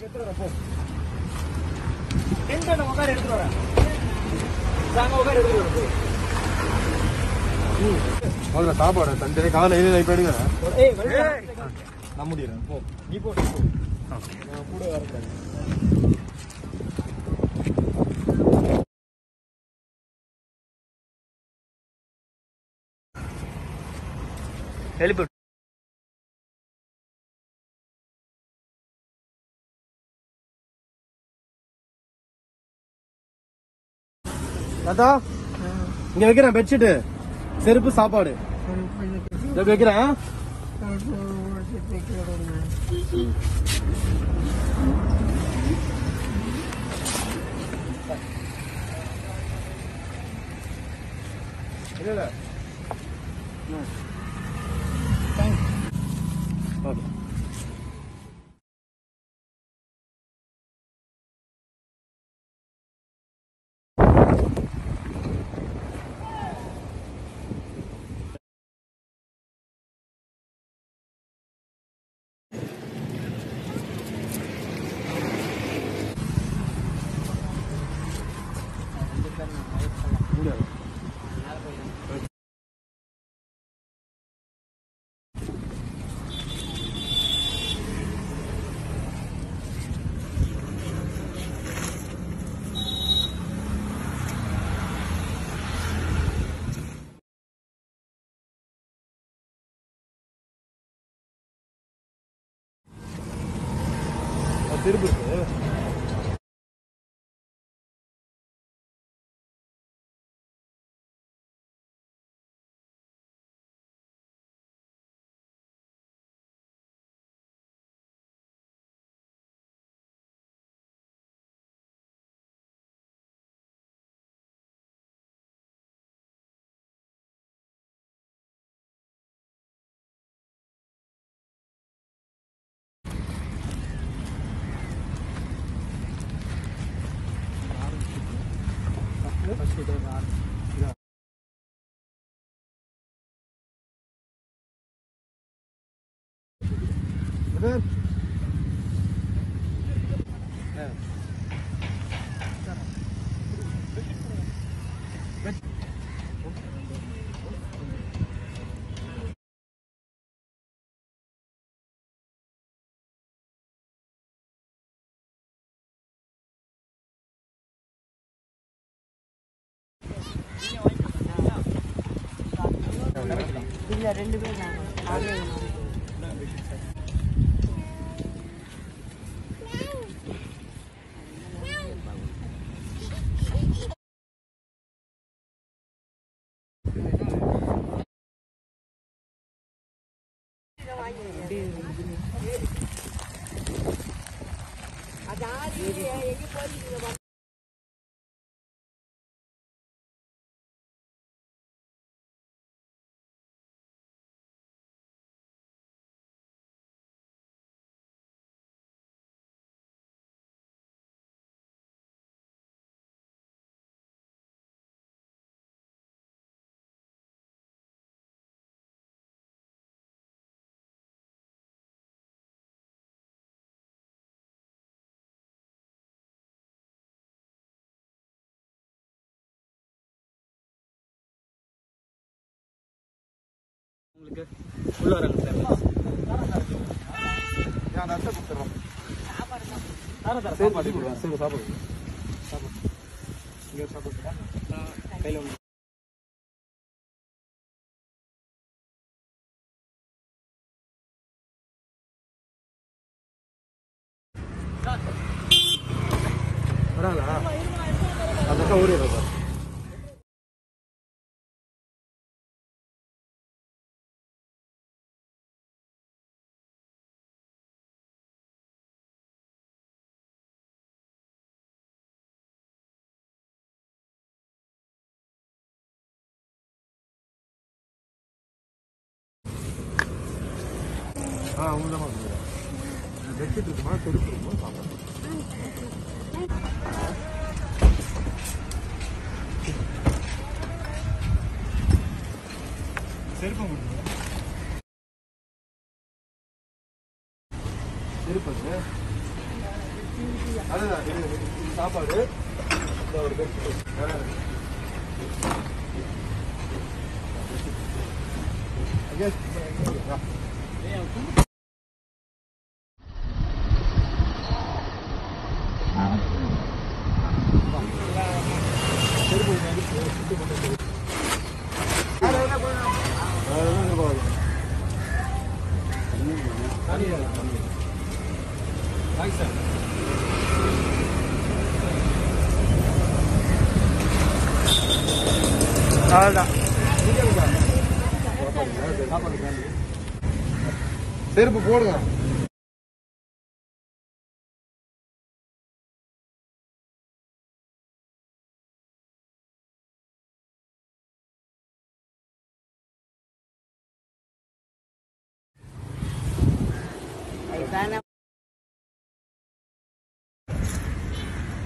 எடுத்துட்டு வரேன், போ டென்ட் அந்த உட்கார எடுத்துட்டு வரேன் அங்க உட்கார எடுத்துட்டு வரேன், போ. முதல்ல சாப்பாடு தனித்தனி காலைல எழுதி இப்போ எடுக்கிறேன் ஏய் வெள்ளை. நான் முடிக்கிறேன் போ நீ போ நீ போ நான் கூட வரேன் எழுப்பி தாத்தா இங்க வைக்கிறேன் பெட்ஷீட்டு செருப்பு சாப்பாடு இதை வைக்கிறேன் இல்ல இல்ல ஓகே முடியாது அது திருப்பி இருக்கு Bener? இல்ல ரெண்டு பேர் நாங்க நானே எங்க மாமா. உங்களுக்கு உள்ள வராங்க சார் நான் அத்தை கொடுத்துறோம் தர தர சாப்பாடு கொடுக்குறேன் சரி சாப்பாடு சாப்பாடு இங்கே சாப்பாடு கையில் ஒன்று வராங்களா அந்த அக்கா ஓடிடுறா சார் ஆ உங்களதான் கொடுக்குறேன் பெட்ஷீட் இருக்குமா செருப்பு இருக்குமா சாப்பாடு செருப்பு கொடுக்குறேன் செருப்பு அது அதுதான் இது இது சாப்பாடு இந்த ஒரு பெட் அவ்வளோதான் செருப்பு போடுங்க அதுதானே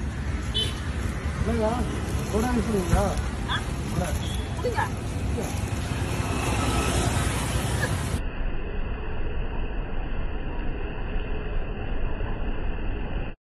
என்னங்க கொடாங்க சொல்லுங்களா கொடுங்க.